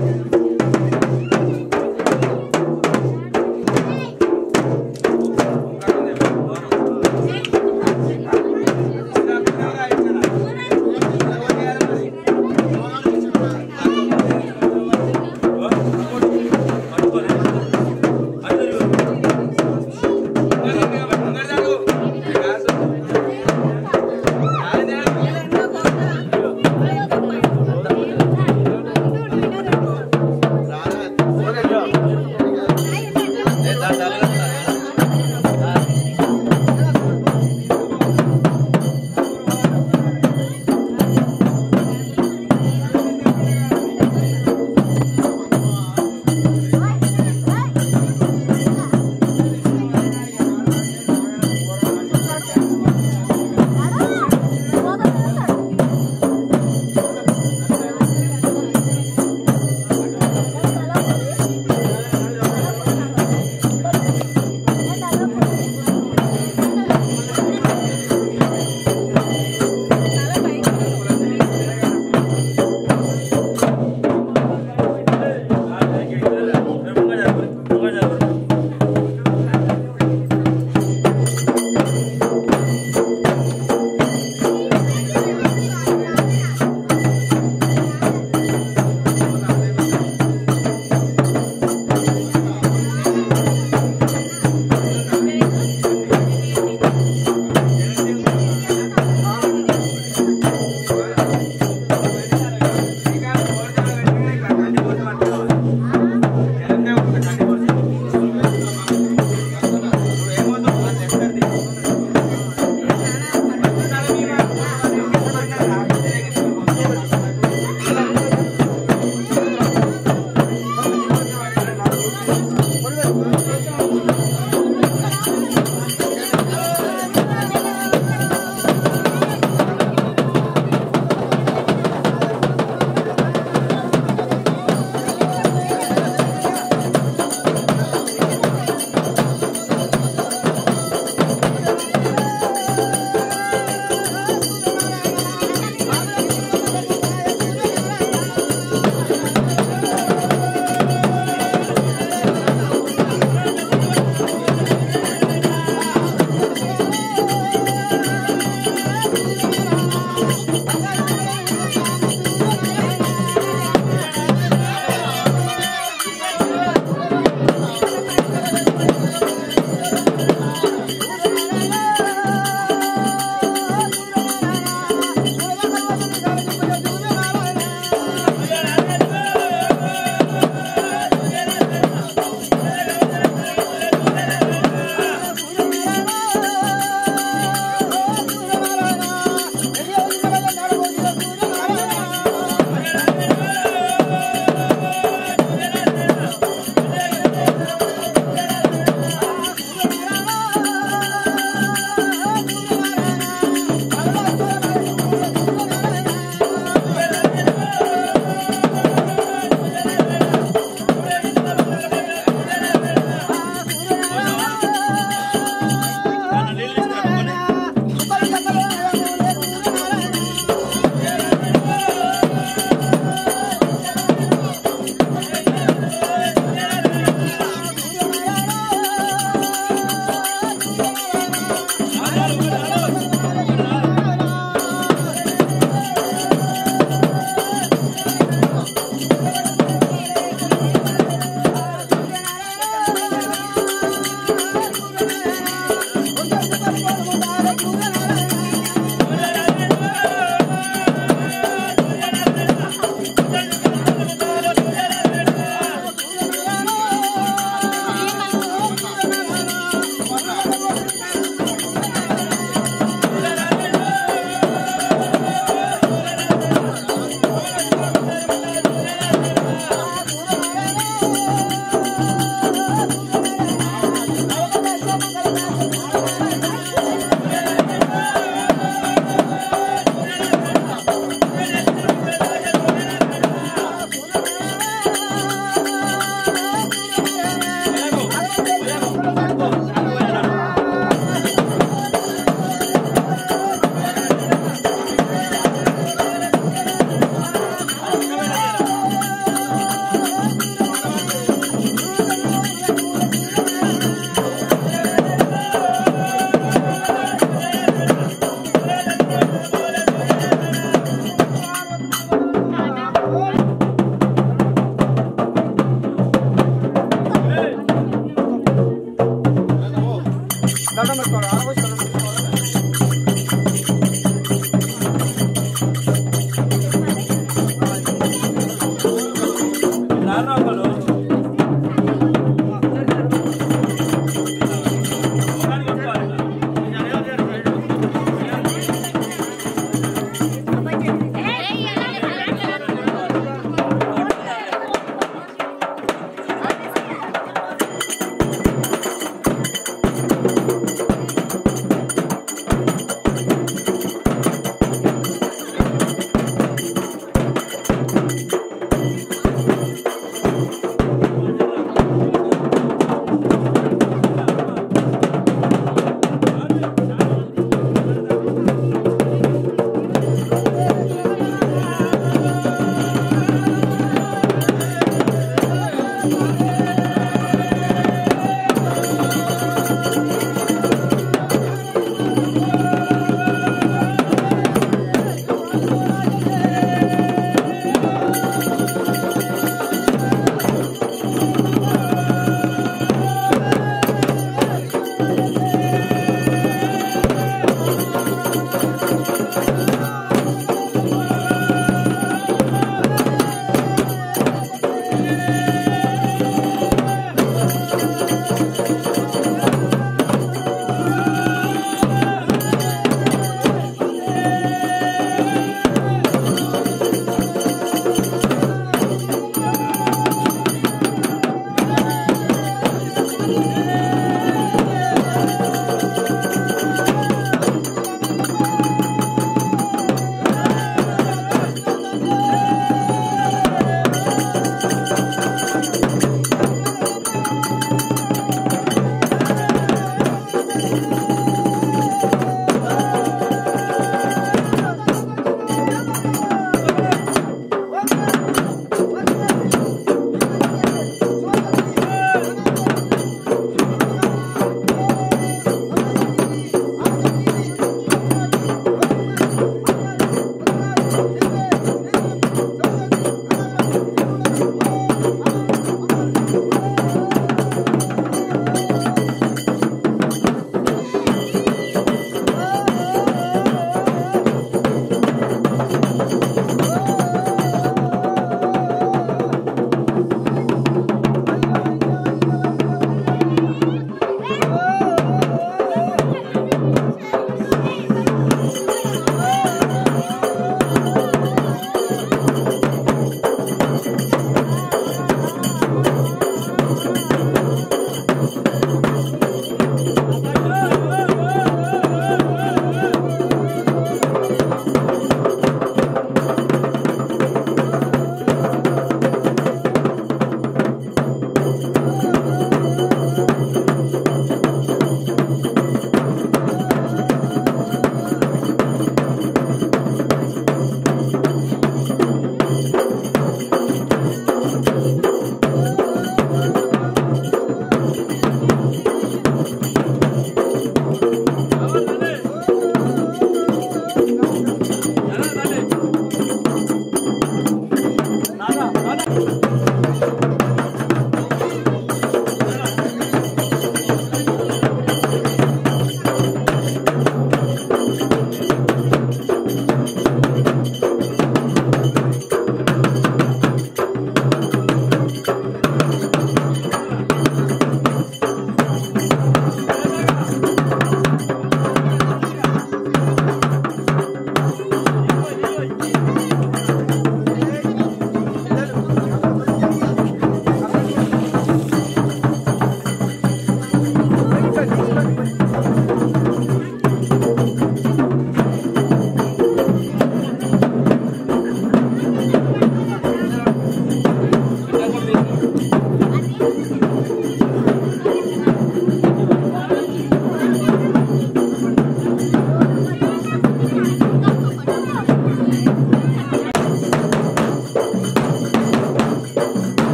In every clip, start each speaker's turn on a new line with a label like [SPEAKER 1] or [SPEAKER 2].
[SPEAKER 1] ఆ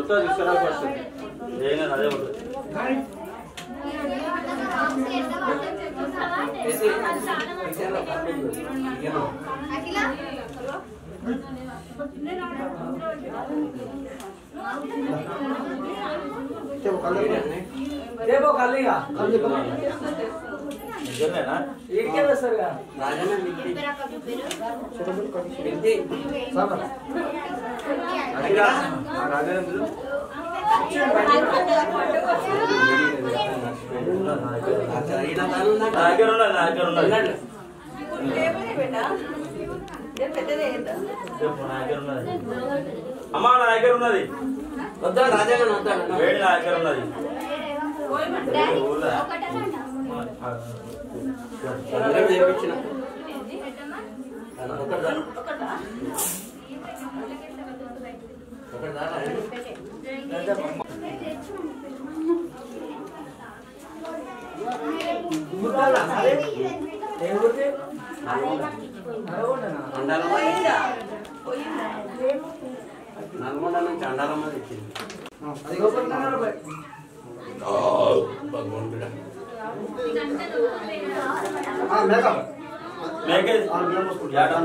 [SPEAKER 1] ఫోటో తీసుకురావాలి ఫస్ట్ ఏం కాదు అదే ఉంటుంది
[SPEAKER 2] రేపు కల్లిగా
[SPEAKER 1] నిజమేనా
[SPEAKER 2] ఇడికే వస్తారుగా
[SPEAKER 1] నా దగ్గర ఉన్నది నా దగ్గర ఉన్నది చెప్పు, నా దగ్గర ఉన్నది అమ్మా నా దగ్గర ఉన్నది
[SPEAKER 2] వద్దా రాజాగా వద్దా
[SPEAKER 1] వేడి నా దగ్గర ఉన్నది ఊర్లో.
[SPEAKER 2] అందరం చేయించిన ఒకటి దాకా ఏం గుర్తి నల్గొండ నుంచి అండాలమ్మ తెచ్చింది భగవంతుడా
[SPEAKER 1] మేకే యాడ?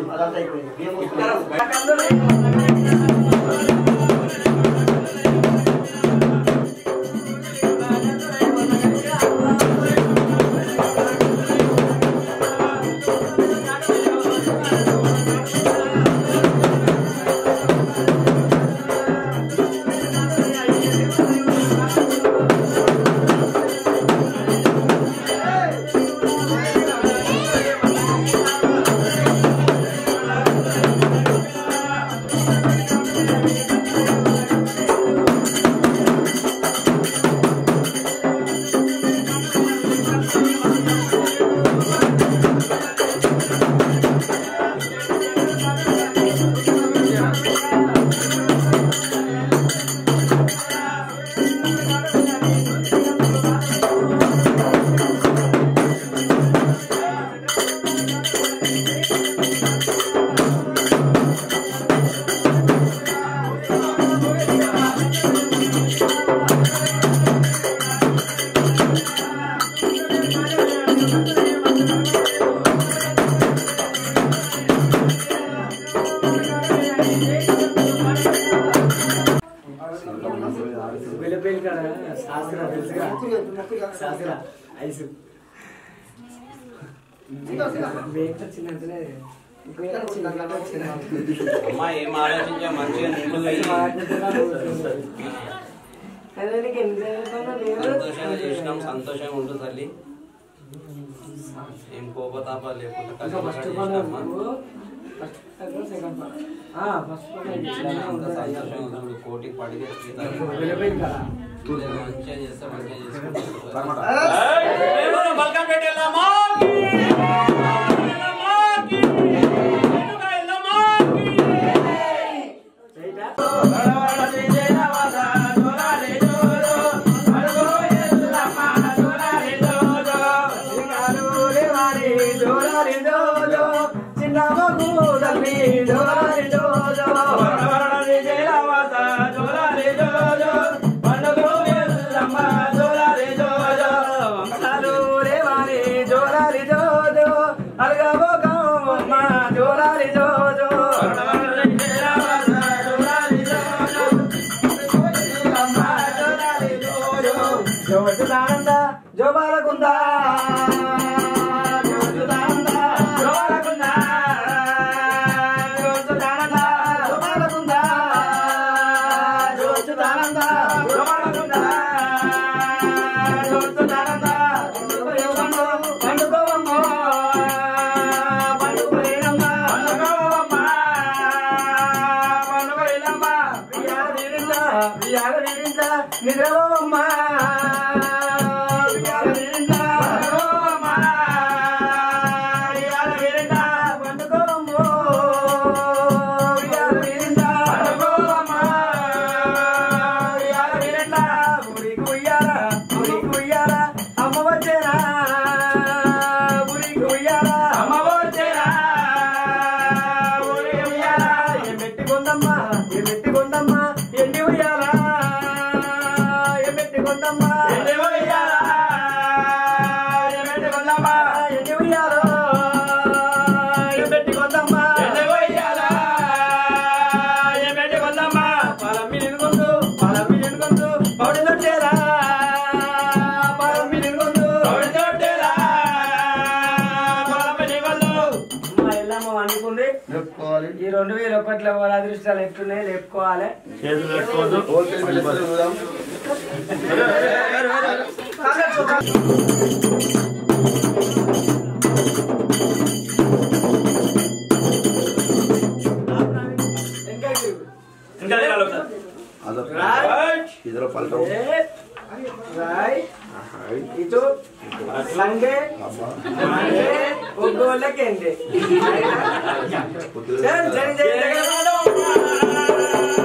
[SPEAKER 2] వెళ్ళిపోయి కదా శాస్త్ర తెలుసుగా శాస్త్ర ఐసు వేట వచ్చినట్టునే వేట వచ్చిన
[SPEAKER 3] అమ్మా ఏం ఆలోచించా మంచిగా నిండుగా సంతోషంగా చేసినాం సంతోషంగా ఉంటుంది తల్లి ఏం కోపతాపాలు లేకుండా కలిసి
[SPEAKER 2] ఫస్ట్
[SPEAKER 3] చేసినామా?
[SPEAKER 2] సెకండ్ ఫస్ట్
[SPEAKER 3] అంత సంతోషంగా ఉంది చూడు కోటికి పడిగే
[SPEAKER 2] వెళ్ళిపోయింది కదా
[SPEAKER 3] మంచిగా చేస్తే మంచిగా చేసుకుంటాం
[SPEAKER 1] ఏయ్, ఏమన్నా బల్కం పెట్టి వెళ్ళామాకి? వెళ్ళామాకి? ఎందుకు వెళ్ళామాకి?
[SPEAKER 2] జోబాలకుందా జోబాలకుందా జోబాలకుందా జోబాలకుందా జోబాలకుందా జోబాలకుందా జోబాలకుందా జోబాలకుందా పండుకోవమ్మో పండుకోలేనమ్మా పండుకోవమ్మా పండుకోలేనమ్మా ప్రియాల వీరిందా ప్రియాల వీరిందా నిద్రపోవమ్మా ప్రియాల వీరిందా పండుకోవమ్మా ప్రియాల వీరిందా పండుకోవమ్మో ప్రియాల వీరిందా పండుకోవమ్మా ప్రియాల వీరిందా గుడికి ఉయ్యాలా గుడికి ఉయ్యాలా అమ్మ వచ్చేనా గుడికి ఉయ్యాలా అమ్మ వచ్చేనా గుడికి ఉయ్యాలా ఏ పెట్టుకుందమ్మా ఏ పెట్టుకుందమ్మా ఎన్ని ఉయ్యాలా కొందమ్మ
[SPEAKER 1] ఎన్ని ఉయ్యాలా ఎన్ని కొందమ్మ
[SPEAKER 2] ఎన్ని ఉయ్యాలో పెట్టి కొందమ్మ
[SPEAKER 1] ఎన్ని ఉయ్యాలా ఎన్ని కొందమ్మ
[SPEAKER 2] పాలమ్మి నిలుగొందు పాలమ్మి నిలుగొందు పౌడిలో చేరా పాలమ్మి నిలుగొందు
[SPEAKER 1] తోడి తోటేలా పొలం నీవల్లు
[SPEAKER 2] మా ఎల్లమ్మ అనుకుంది
[SPEAKER 4] చెప్పుకోవాలి
[SPEAKER 2] ఈ రెండు వేల ఒకటిలో వాళ్ళ అదృష్టాలు ఎట్టున్నాయి లేపుకోవాలి
[SPEAKER 1] చేతులు పెట్టుకోవద్దు
[SPEAKER 4] హోల్సేల్ మెల్లెత్తలు చూద్దాం
[SPEAKER 2] ఇంకా ఇటు.
[SPEAKER 1] ఇంకా కలుగుతా
[SPEAKER 4] అదొక
[SPEAKER 1] రైట్
[SPEAKER 4] ఇదిలో పలకం
[SPEAKER 2] ఏ, రైట్. ఇటు సండే మండే ఒగ్గోళ్ళకేంటి జై జై జై జగన్నాథం.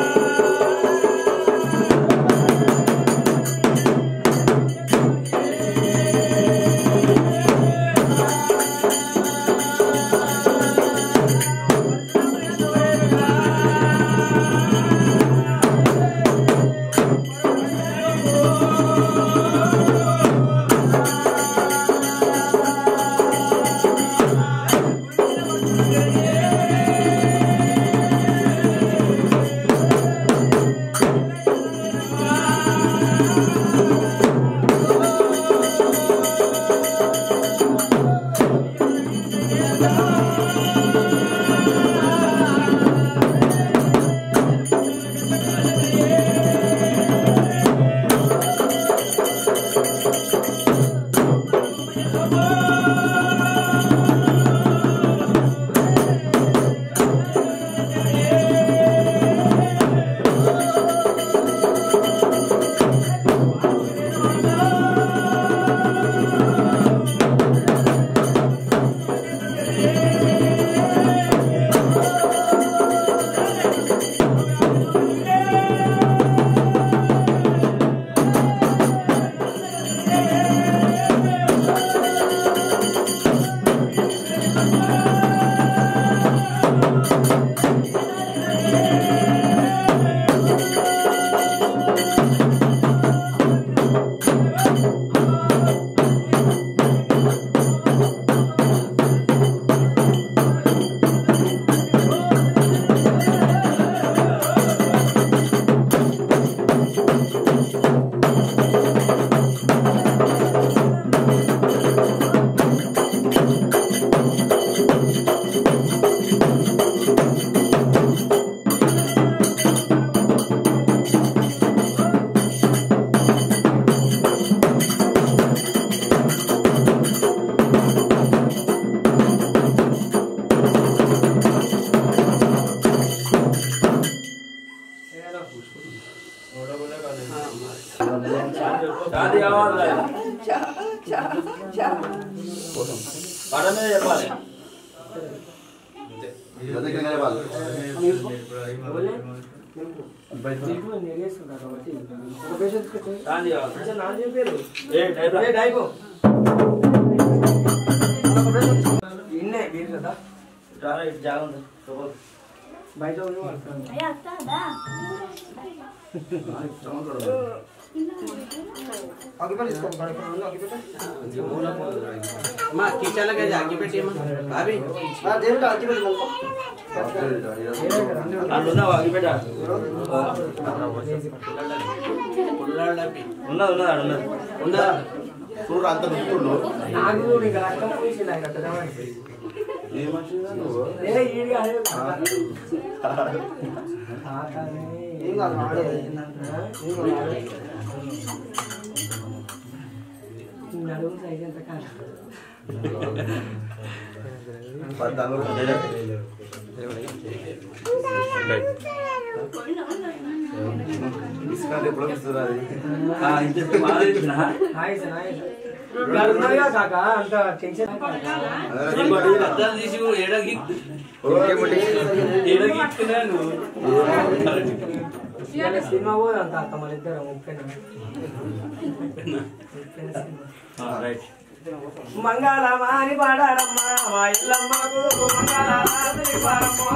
[SPEAKER 1] గాంధీ కావాలి పడ మీద చెప్పాలి
[SPEAKER 4] దగ్గర వాళ్ళు
[SPEAKER 2] నీకు నేను వేసుకుంటా కాబట్టి ఒక పేషెంట్ కి పోయి-
[SPEAKER 1] గాంధీ కావాలి
[SPEAKER 2] కొంచెం నా చెప్పారు
[SPEAKER 1] ఏ టైప్
[SPEAKER 2] ఏ డైపో ఇన్నే వీరు కదా
[SPEAKER 1] రారా ఇటు జాగ్రత్త చూపదు
[SPEAKER 2] బయట ఉండి వాడుతాను. అగ్గిపెట్టె తీసుకో, బయట ఉండి అగ్గిపెట్టె.
[SPEAKER 3] అమ్మా కిచెన్ లకి అగ్గిపెట్టి అవి
[SPEAKER 2] ఆ, దేవుడు అగ్గిపెట్టె కలుపు.
[SPEAKER 1] అట్లా ఉన్నావా అగ్గిపెట్ట
[SPEAKER 3] పుల్లాడపి
[SPEAKER 1] ఉన్నది ఉన్నది అక్కడ ఉన్నది
[SPEAKER 3] ఉందా
[SPEAKER 4] చూడు అంత గుర్తుండు
[SPEAKER 2] నాకు ఇంకా రక్తం పోయింది నాకు అట్లా తెలవాలి.
[SPEAKER 4] ఏ మనిషి నువ్వు
[SPEAKER 2] ఏ ఈడి అదే తాతనే. ఏం కాదు, వాడే. ఆ? ఏం కాదు, వాడే. నడుము సైజ్ ఎంత కాదు
[SPEAKER 4] పద్నాలుగు డిస్కౌంట్ ఎప్పుడు ఇస్తుంది అది
[SPEAKER 1] ఆ, ఇంత బాగా ఇచ్చినా?
[SPEAKER 2] హాయ్ సార్ హాయ్ సార్ ఇక్కడ ఉన్నారుగా కాక అంత టెన్షన్
[SPEAKER 1] ఇంకోటి
[SPEAKER 3] అద్దాలు తీసి ఏడగి
[SPEAKER 1] ఏడగిస్తున్నాను
[SPEAKER 2] ఇవాళ సినిమా పోదు అంత అత్త మన ఇద్దరం ముప్పైన
[SPEAKER 1] రైట్
[SPEAKER 2] మంగళమాని పాడారమ్మా మా ఇల్లమ్మకు మంగళారాధని పాడమ్మా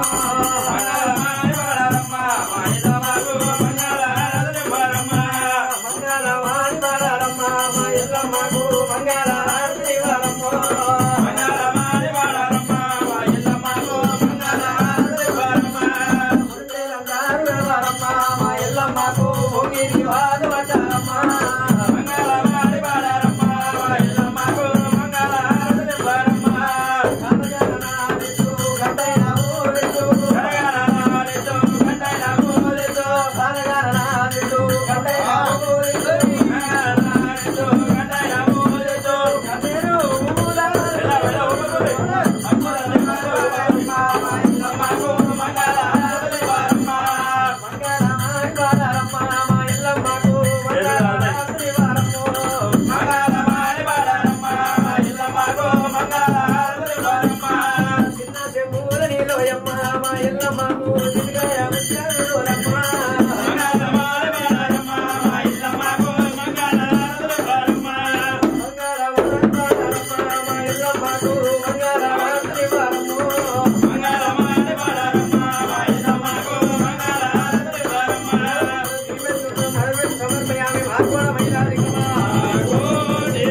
[SPEAKER 2] మంగళమాని మంగళమాని వాడారమ్మ మా ఎల్లమ్మకు మంగళారతి వారమ్మ
[SPEAKER 5] మంగళమాని వాడారమ్మ మా ఎల్లమ్మకు మంగళారతి వారమ్మ
[SPEAKER 2] మంగళంగారు వారమ్మ మా ఎల్లమ్మకు భోగిరి వాడు వడ్డారమ్మ
[SPEAKER 5] మంగళమాని వాడారమ్మ మా ఎల్లమ్మకు మంగళారతి వారమ్మ
[SPEAKER 2] రామజననాదితు గంటైన ఊరితు
[SPEAKER 5] జరగనాడితో గంటైన మూలితో
[SPEAKER 2] రామజననాదితు గంటైన ఊరితు
[SPEAKER 5] మంగళనాడితో గంటైన మూలితో
[SPEAKER 2] కన్నీరు ఊదారు
[SPEAKER 5] ఎలా ఎలా ఉడుకురే అమ్ముల నిమ్మలు వారమ్మ మా ఎల్లమ్మకు మంగళారతి వారమ్మ
[SPEAKER 2] మంగళమాని వాడారమ్మ మా ఎల్లమ్మకు మంగళారతి వారమ్మ
[SPEAKER 5] మంగళమాని వాడారమ్మ మా ఎల్లమ్మకు మంగళారతి వారమ్మ
[SPEAKER 2] చిన్న చెంబూల నీలోయమ్మ మా ఎల్లమ్మకు చిటికాయ ముత్యాలురమ్మ
[SPEAKER 5] మంగళమాని వాడారమ్మ మా ఎల్లమ్మకు మంగళారతి వారమ్మ
[SPEAKER 2] మంగళవారమ్మ మా ఎల్లమ్మకు మంగళారతి వారమ్మ
[SPEAKER 5] మంగళమాని వాడారమ్మ మా ఎల్లమ్మకు మంగళారతి వారమ్మ
[SPEAKER 2] సమర్పయామి భాగవతమైనాదికమా
[SPEAKER 5] గోడే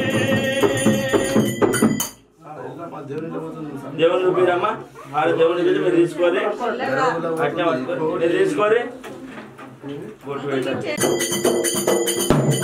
[SPEAKER 4] దేవుని పోతుంది
[SPEAKER 1] దేవుని చూపిరమ్మా ఆడ దేవుని చూపి మీరు తీసుకోరి అట్నే పట్టుకోరి మీరు తీసుకోరి బొట్టు పెట్టాలి